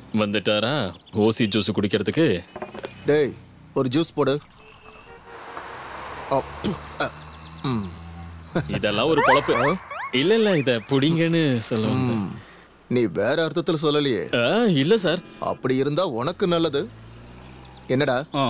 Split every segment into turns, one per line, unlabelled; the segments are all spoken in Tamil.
வந்துட்டாரா ஓசி ஜூஸ் குடிக்கிறதுக்கு
டேய் ஒரு ஜூஸ் போடு அ, ப்பு, அ,
இதெல்லாம் ஒரு பொழப்பு இல்ல இல்ல இத புடிங்கன்னு சொல்லுவாங்க
நீ வேற அர்த்தத்துல சொல்லலையே
ஆ, இல்ல சார்
அப்படி இருந்தா உனக்கு நல்லது என்னடா
ஆ,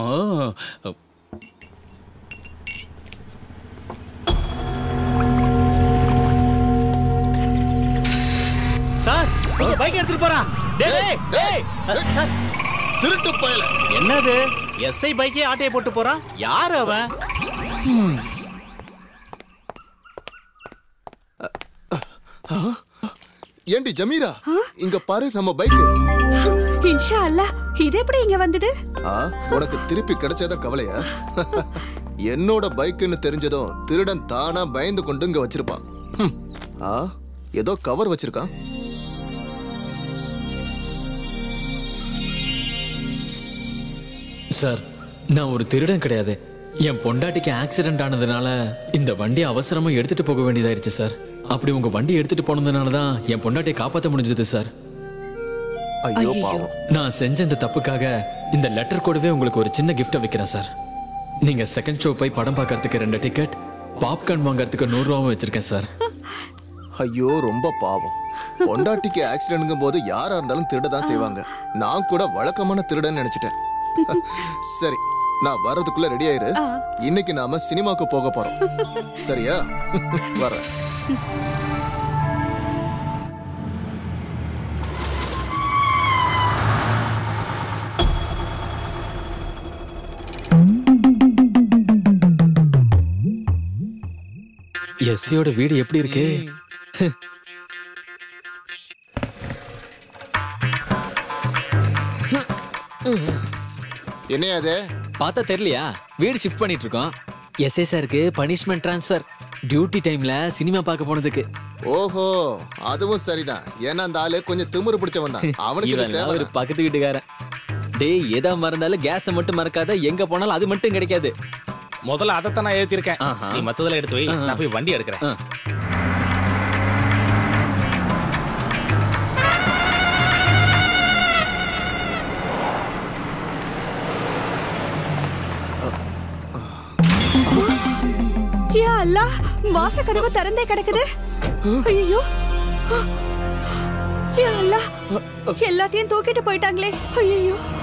சார் பைக் எடுத்துட்டு போறான் டேய், டேய், டேய். சார்
திருட்டு பயல
என்னது எஸ்ஐ பைக்கே ஆட்டையை போட்டு போறான் யார் அவன்
ஏண்டி ஜமீரா இங்க பாரு நம்ம பைக்
இன்ஷா அல்லாஹ் இது எப்படி இங்க வந்தது
உனக்கு திருப்பி கிடைச்சத கவலையா என்னோட பைக்குன்னு தெரிஞ்சதும் திருடன் தானா பயந்து கொண்டு இங்க வச்சிருப்பான் ஹம். ஆ ஏதோ கவர் வச்சிருக்கான்
சார் நான் ஒரு திருடன் கிடையாது என் பொண்டாட்டிக்கு ஆக்சிடென்ட் ஆனதுனால இந்த வண்டியை அவசரமா எடுத்துட்டு போக வேண்டியதாயிருச்சு சார் அப்படி உங்க வண்டி எடுத்துட்டு போனதுனால தான் என் பொண்டாட்டியை காப்பாற்ற முடிஞ்சது சார்
ஐயோ பாவம்
நான் செஞ்ச இந்த தப்புக்காக இந்த லெட்டர் கூடவே உங்களுக்கு ஒரு சின்ன கிஃப்ட்டை வைக்கிறேன் சார் நீங்க செகண்ட் ஷோ போய் படம் பார்க்கறதுக்கு ரெண்டு டிக்கெட் பாப்கார்ன் வாங்குறதுக்கு நூறு ரூபாவும் வச்சிருக்கேன் சார்
ஐயோ ரொம்ப பாவம் பொண்டாட்டிக்கு ஆக்சிடென்ட்ங்கும் போது யாரா இருந்தாலும் திருட தான் செய்வாங்க நான் கூட வழக்கமான திருடன் நினைச்சிட்டேன் சரி நான் வர்றதுக்குள்ள ரெடி ஆயிரு இன்னைக்கு நாம சினிமாக்கு போக போறோம் சரியா வரேன்
எஸ்சியோட வீடு எப்படி இருக்கு
என்னையா அது
பார்த்தா தெரியலையா வீடு ஷிஃப்ட் பண்ணிட்டு இருக்கோம் எஸ்ஐ சாருக்கு பனிஷ்மெண்ட் ட்ரான்ஸ்ஃபர் டியூட்டி டைம்ல சினிமா பார்க்க போனதுக்கு
ஓஹோ அதுவும் சரிதான் ஏன்னா அந்த ஆளு கொஞ்சம் திமிரு பிடிச்சவன் தான் அவனுக்கு இது
இவன் ஒரு
தேவை
பக்கத்து வீட்டுக்காரன் டேய் எதா மறந்தாலும் கேஸை மட்டும் மறக்காத எங்க போனாலும் அது மட்டும் கிடைக்காது
முதல்ல அதைத்தான் நான் எழுதியிருக்கேன்
ஆஹா.
நீ மத்ததெல்லாம் எடுத்து வை நான் போய் வண்டி எடுக்கிறேன்
ஆ.
யா அல்லாஹ் வாச கதவு திறந்தே கிடக்குது ஐயோ யா அல்லாஹ் எல்லாத்தையும் தூக்கிட்டு போயிட்டாங்களே ஐயோ